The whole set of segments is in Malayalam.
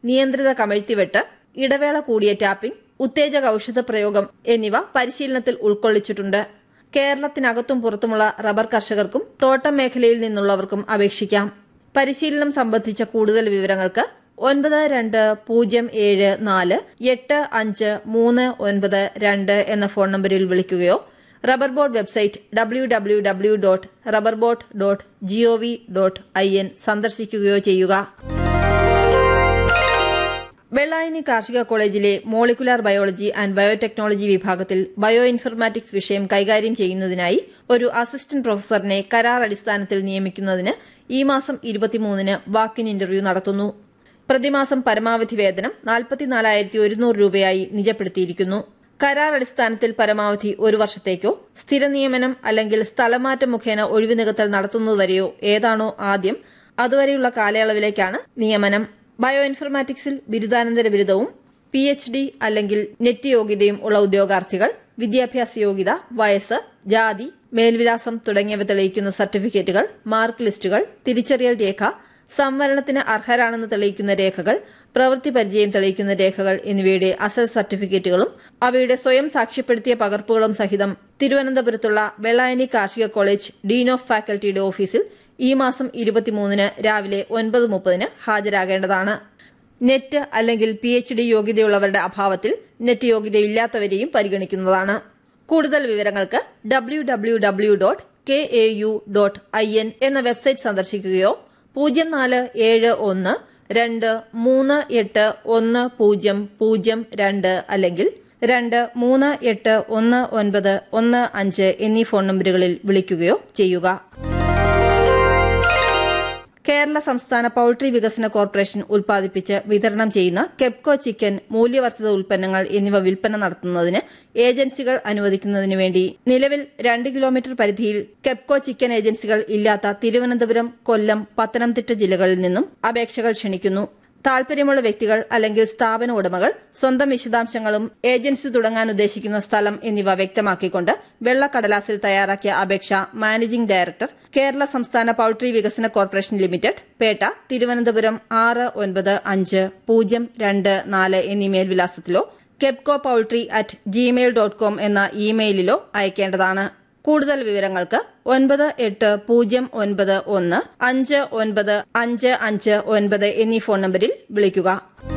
നിയന്ത്രിത കമഴ്ത്തിവെട്ട് ഇടവേള കൂടിയ ടാപ്പിംഗ് ഉത്തേജക ഔഷധ പ്രയോഗം എന്നിവ പരിശീലനത്തിൽ ഉൾക്കൊള്ളിച്ചിട്ടുണ്ട് കേരളത്തിനകത്തും പുറത്തുമുള്ള റബ്ബർ കർഷകർക്കും തോട്ടം മേഖലയിൽ നിന്നുള്ളവർക്കും അപേക്ഷിക്കാം പരിശീലനം സംബന്ധിച്ച കൂടുതൽ വിവരങ്ങൾക്ക് ഒൻപത് രണ്ട് പൂജ്യം ഏഴ് നാല് എട്ട് അഞ്ച് മൂന്ന് ഒൻപത് രണ്ട് എന്ന ഫോൺ നമ്പറിൽ വിളിക്കുകയോ rubber board website W W W dot rubber board dot G O V dot I N സന്ദർശിക്കുകയോ ചെയ്യുക വെള്ളായണി കാർഷിക കോളേജിലെ മോളിക്കുലാർ ബയോളജി ആൻഡ് ബയോടെക്നോളജി വിഭാഗത്തിൽ ബയോ ഇൻഫർമാറ്റിക്സ് വിഷയം കൈകാര്യം ചെയ്യുന്നതിനായി ഒരു അസിസ്റ്റന്റ് പ്രൊഫസറിനെ കരാർ അടിസ്ഥാനത്തിൽ നിയമിക്കുന്നതിന് ഈ മാസം ഇരുപത്തിമൂന്നിന് വാക്കിൻ ഇന്റർവ്യൂ നടത്തുന്നു പ്രതിമാസം പരമാവധി വേതനം നാൽപ്പത്തിനാലായിരത്തി ഒരുന്നൂറ് രൂപയായി നിജപ്പെടുത്തിയിരിക്കുന്നു കരാർ അടിസ്ഥാനത്തിൽ പരമാവധി ഒരു വർഷത്തേക്കോ സ്ഥിര നിയമനം അല്ലെങ്കിൽ സ്ഥലമാറ്റം മുഖേന ഒഴിവ് നികത്തൽ നടത്തുന്നതുവരെയോ ഏതാണോ ആദ്യം അതുവരെയുള്ള കാലയളവിലേക്കാണ് നിയമനം ബയോ ഇൻഫർമാറ്റിക്സിൽ ബിരുദാനന്തര ബിരുദവും പി എച്ച് ഡി അല്ലെങ്കിൽ നെറ്റ് യോഗ്യതയും ഉള്ള ഉദ്യോഗാർത്ഥികൾ വിദ്യാഭ്യാസ യോഗ്യത വയസ്സ് ജാതി മേൽവിലാസം തുടങ്ങിയവ തെളിയിക്കുന്ന സർട്ടിഫിക്കറ്റുകൾ മാർക്ക് ലിസ്റ്റുകൾ തിരിച്ചറിയൽ രേഖ സംവരണത്തിന് അർഹരാണെന്ന് തെളിയിക്കുന്ന രേഖകൾ പ്രവൃത്തി പരിചയം തെളിയിക്കുന്ന രേഖകൾ എന്നിവയുടെ അസൽ സർട്ടിഫിക്കറ്റുകളും അവയുടെ സ്വയം സാക്ഷ്യപ്പെടുത്തിയ പകർപ്പുകളും സഹിതം തിരുവനന്തപുരത്തുള്ള വെള്ളായണി കാർഷിക കോളേജ് ഡീൻ ഓഫ് ഫാക്കൽറ്റിയുടെ ഓഫീസിൽ ഈ മാസം ഇരുപത്തിമൂന്നിന് രാവിലെ ഒൻപത് മുപ്പതിന് ഹാജരാകേണ്ടതാണ് നെറ്റ് അല്ലെങ്കിൽ പി എച്ച് ഡി യോഗ്യതയുള്ളവരുടെ അഭാവത്തിൽ നെറ്റ് യോഗ്യതയില്ലാത്തവരെയും പരിഗണിക്കുന്നതാണ് കൂടുതൽ വിവരങ്ങൾക്ക് W W W dot K A U dot I N എന്ന വെബ്സൈറ്റ് സന്ദർശിക്കുകയോ പൂജ്യം നാല് ഏഴ് ഒന്ന് രണ്ട് മൂന്ന് എട്ട് ഒന്ന് പൂജ്യം പൂജ്യം രണ്ട് അല്ലെങ്കിൽ രണ്ട് മൂന്ന് എട്ട് ഒന്ന് ഒൻപത് ഒന്ന് അഞ്ച് എന്നീ ഫോൺ നമ്പറുകളിൽ വിളിക്കുകയോ ചെയ്യുക കേരള സംസ്ഥാന പൌൾട്രി വികസന കോർപ്പറേഷൻ ഉൽപ്പാദിപ്പിച്ച് വിതരണം ചെയ്യുന്ന കെപ്കോ ചിക്കൻ മൂല്യവർദ്ധിത ഉൽപ്പന്നങ്ങൾ എന്നിവ വിൽപ്പന നടത്തുന്നതിന് ഏജൻസികൾ അനുവദിക്കുന്നതിനു വേണ്ടി നിലവിൽ രണ്ട് കിലോമീറ്റർ പരിധിയിൽ കെപ്കോ ചിക്കൻ ഏജൻസികൾ ഇല്ലാത്ത തിരുവനന്തപുരം കൊല്ലം പത്തനംതിട്ട ജില്ലകളിൽ നിന്നും അപേക്ഷകൾ ക്ഷണിക്കുന്നു താൽപര്യമുള്ള വ്യക്തികൾ അല്ലെങ്കിൽ സ്ഥാപന ഉടമകൾ സ്വന്തം വിശദാംശങ്ങളും ഏജൻസി തുടങ്ങാൻ ഉദ്ദേശിക്കുന്ന സ്ഥലം എന്നിവ വ്യക്തമാക്കിക്കൊണ്ട് വെള്ളക്കടലാസിൽ തയ്യാറാക്കിയ അപേക്ഷ മാനേജിംഗ് ഡയറക്ടർ കേരള സംസ്ഥാന പൌൾട്രി വികസന കോർപ്പറേഷൻ ലിമിറ്റഡ് പേട്ട തിരുവനന്തപുരം ആറ് ഒൻപത് അഞ്ച് പൂജ്യം രണ്ട് നാല് എന്നീ മേൽവിലാസത്തിലോ Kepco poultry at Gmail dot com എന്ന ഇമെയിലിലോ അയക്കേണ്ടതാണ് കൂടുതൽ വിവരങ്ങൾക്ക് ഒൻപത് എട്ട് പൂജ്യം ഒൻപത് ഒന്ന് അഞ്ച് ഒൻപത് അഞ്ച് അഞ്ച് ഒൻപത് എന്നീ ഫോൺ നമ്പറിൽ വിളിക്കുക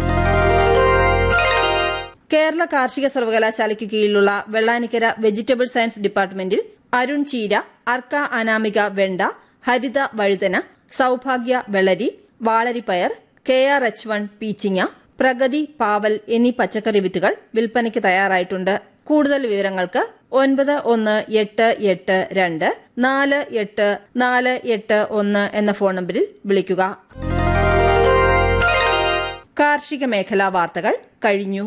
കേരള കാർഷിക സർവകലാശാലയ്ക്ക് കീഴിലുള്ള വെള്ളാനിക്കര വെജിറ്റബിൾ സയൻസ് ഡിപ്പാർട്ട്മെന്റിൽ അരുൺ ചീര അർക്ക അനാമിക വെണ്ട ഹരിത വഴുതന സൌഭാഗ്യ വെളരി വാളരിപ്പയർ കെ ആർ എച്ച് വൺ പീച്ചിങ്ങ പ്രഗതി പാവൽ എന്നീ പച്ചക്കറി വിത്തുകൾ വിൽപ്പനയ്ക്ക് തയ്യാറായിട്ടുണ്ട് കൂടുതൽ വിവരങ്ങൾക്ക് ഒൻപത് ഒന്ന് എട്ട് എട്ട് രണ്ട് നാല് എട്ട് നാല് എട്ട് ഒന്ന് എന്ന ഫോൺ നമ്പറിൽ വിളിക്കുക കാർഷിക മേഖലാ വാർത്തകൾ കഴിഞ്ഞു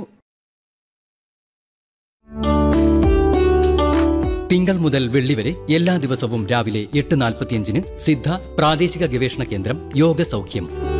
തിങ്കൾ മുതൽ വെള്ളി വരെ എല്ലാ ദിവസവും രാവിലെ എട്ട് നാൽപ്പത്തിയഞ്ചിന് സിദ്ധ പ്രാദേശിക ഗവേഷണ കേന്ദ്രം യോഗ സൗഖ്യം